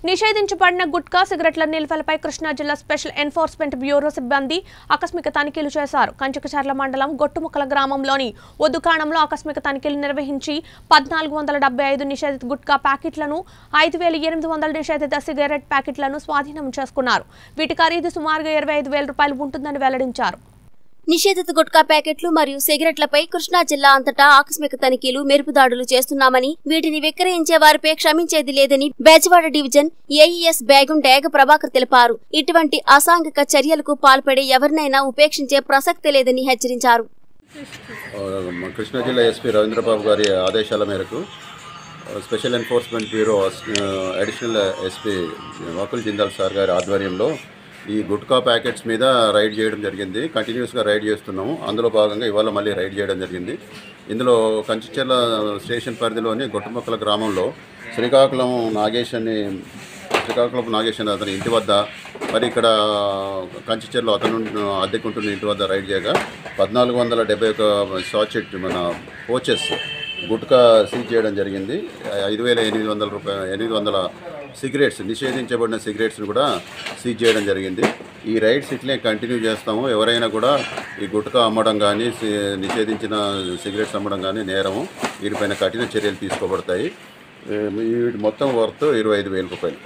నిషేధించబడిన గుట్కా సిగరెట్ల నిల్వలపై కృష్ణా జిల్లా special enforcement bureau సిబ్బంది ఆకస్మిక తనిఖీలు చేశారు కంచకచర్ల మండలం గొట్టుముక్కల గ్రామంలోని ఓ దుకాణంలో ఆకస్మిక తనిఖీలు నిర్వహించి పద్నాలుగు వందల డెబ్బై ఐదు నిషేధిత గుట్కా ప్యాకెట్లను ఐదు వేల ఎనిమిది వందల నిషేధిత సిగరెట్ ప్యాకెట్లను స్వాధీనం చేసుకున్నారు వీటి ఖరీదు సుమారుగా ఇరవై ఐదు వేల రూపాయలు ఉంటుందని వెల్లడించారు నిషేధిత గుట్కా ప్యాకెట్లు మరియు సిగరెట్లపై కృష్ణా జిల్లా అంతటా ఆకస్మిక తనిఖీలు మెరుపుదాడులు చేస్తున్నామని వీటిని విక్రయించే వారిపై క్షమించేది లేదని బేజవాడ డివిజన్ ఏఈఎస్ బేగం డేగ ప్రభాకర్ తెలిపారు ఇటువంటి అసాంఘిక చర్యలకు పాల్పడే ఎవరినైనా ఉపేక్షించే ప్రసక్తి లేదని హెచ్చరించారు మా కృష్ణా జిల్లా ఎస్పీ రవీంద్రబాబు గారి ఆదేశాల మేరకు special enforcement bureau additional SP Vakul Jindal sir గారి ఆధ్వర్యంలో ఈ గుట్కా ప్యాకెట్స్ మీద రైడ్ చేయడం జరిగింది కంటిన్యూస్గా రైడ్ చేస్తున్నాము అందులో భాగంగా ఇవాళ మళ్ళీ రైడ్ చేయడం జరిగింది ఇందులో కంచిచెర్ల స్టేషన్ పరిధిలోని గొట్టుమొక్కల గ్రామంలో శ్రీకాకుళం నాగేష్ అని శ్రీకాకుళం నాగేష్ అనే అతని ఇంటి వద్ద మరి ఇక్కడ కంచిచెర్లో అతను అద్దెకుంటున్న ఇంటి వద్ద రైడ్ చేయగా పద్నాలుగు వందల డెబ్బై ఒక సాచెట్ మన పోచెస్ గుట్కా సీజ్ చేయడం జరిగింది ఐదు వేల ఎనిమిది వందల రూపాయల ఎనిమిది వందల సిగరెట్స్ నిషేధించబడిన సిగరెట్స్ని కూడా సీజ్ చేయడం జరిగింది ఈ రైడ్స్ ఇట్లే కంటిన్యూ చేస్తాము ఎవరైనా కూడా ఈ గుట్కా అమ్మడం కానీ సి- నిషేధించిన సిగరెట్స్ అమ్మడం కానీ నేరము వీరిపైన కఠిన చర్యలు తీసుకోబడతాయి ఈ- వీటి మొత్తం వర్త్ ఇరవై ఐదు వేల రూపాయలు